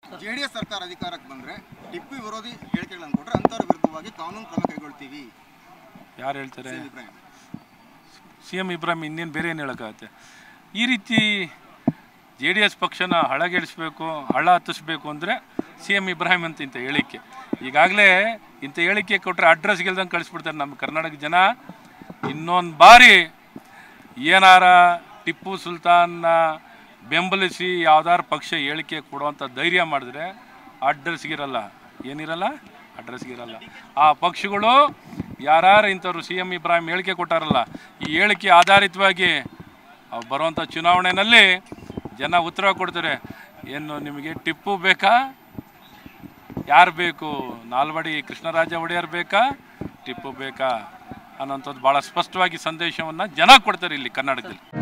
J D S ಸರ್ಕಾರ ಅಧಿಕಾರಕ್ಕೆ ಬಂದ್ರೆ ಟಿಪ್ಪು ವಿರೋಧಿ ಹೇಳಿಕೆಗಳನ್ನು ಕೊಟ್ಟರೆ ಅಂಥವ್ರ ವಿರುದ್ಧವಾಗಿ ಕಾನೂನು ಕ್ರಮ ಕೈಗೊಳ್ತೀವಿ ಯಾರು ಹೇಳ್ತಾರೆ C. Ibrahim C M Ibrahim ಇನ್ನೇನು ಬೇರೆ ಏನು ಹೇಳೋಕ್ಕಾಗತ್ತೆ ಈ ರೀತಿ ಜೆ ಡಿ ಎಸ್ ಪಕ್ಷನ ಹಳಗೆಡಿಸ್ಬೇಕು ಹಳ ಹತ್ತಿಸ್ಬೇಕು ಅಂದರೆ ಸಿ ಎಂ ಇಬ್ರಾಹಿಂ ಅಂತ ಇಂಥ ಹೇಳಿಕೆ ಈಗಾಗಲೇ ಇಂಥ ಹೇಳಿಕೆ ಕೊಟ್ಟರೆ ಅಡ್ರೆಸ್ ಗೆಲ್ದಂಗೆ ಕಳಿಸ್ಬಿಡ್ತಾರೆ ನಮ್ಮ ಕರ್ನಾಟಕ ಜನ ಇನ್ನೊಂದು ಬಾರಿ ಏನಾರ ಟಿಪ್ಪು ಸುಲ್ತಾನ್ನ ಬೆಂಬಲಿಸಿ ಯಾವ್ದಾರು ಪಕ್ಷ ಹೇಳಿಕೆ ಕೊಡುವಂಥ ಧೈರ್ಯ ಮಾಡಿದ್ರೆ ಅಡ್ರೆಸ್ಗಿರಲ್ಲ ಏನಿರಲ್ಲ ಅಡ್ರೆಸ್ಗಿರಲ್ಲ ಆ ಪಕ್ಷಗಳು ಯಾರು ಇಂಥವ್ರು ಸಿ ಎಂ ಇಬ್ರಾಹಿಂ ಹೇಳಿಕೆ ಕೊಟ್ಟಾರಲ್ಲ ಈ ಹೇಳಿಕೆ ಆಧಾರಿತವಾಗಿ ಅವ್ ಬರುವಂಥ ಚುನಾವಣೆಯಲ್ಲಿ ಜನ ಉತ್ತರ ಕೊಡ್ತಾರೆ ಏನು ನಿಮಗೆ ಟಿಪ್ಪು ಬೇಕಾ ಯಾರು ಬೇಕು ನಾಲ್ವಡಿ ಕೃಷ್ಣರಾಜ ಒಡೆಯರ್ ಬೇಕಾ ಟಿಪ್ಪು ಬೇಕಾ ಅನ್ನೋಂಥದ್ದು ಭಾಳ ಸ್ಪಷ್ಟವಾಗಿ ಸಂದೇಶವನ್ನು ಜನ ಕೊಡ್ತಾರೆ ಇಲ್ಲಿ ಕರ್ನಾಟಕದಲ್ಲಿ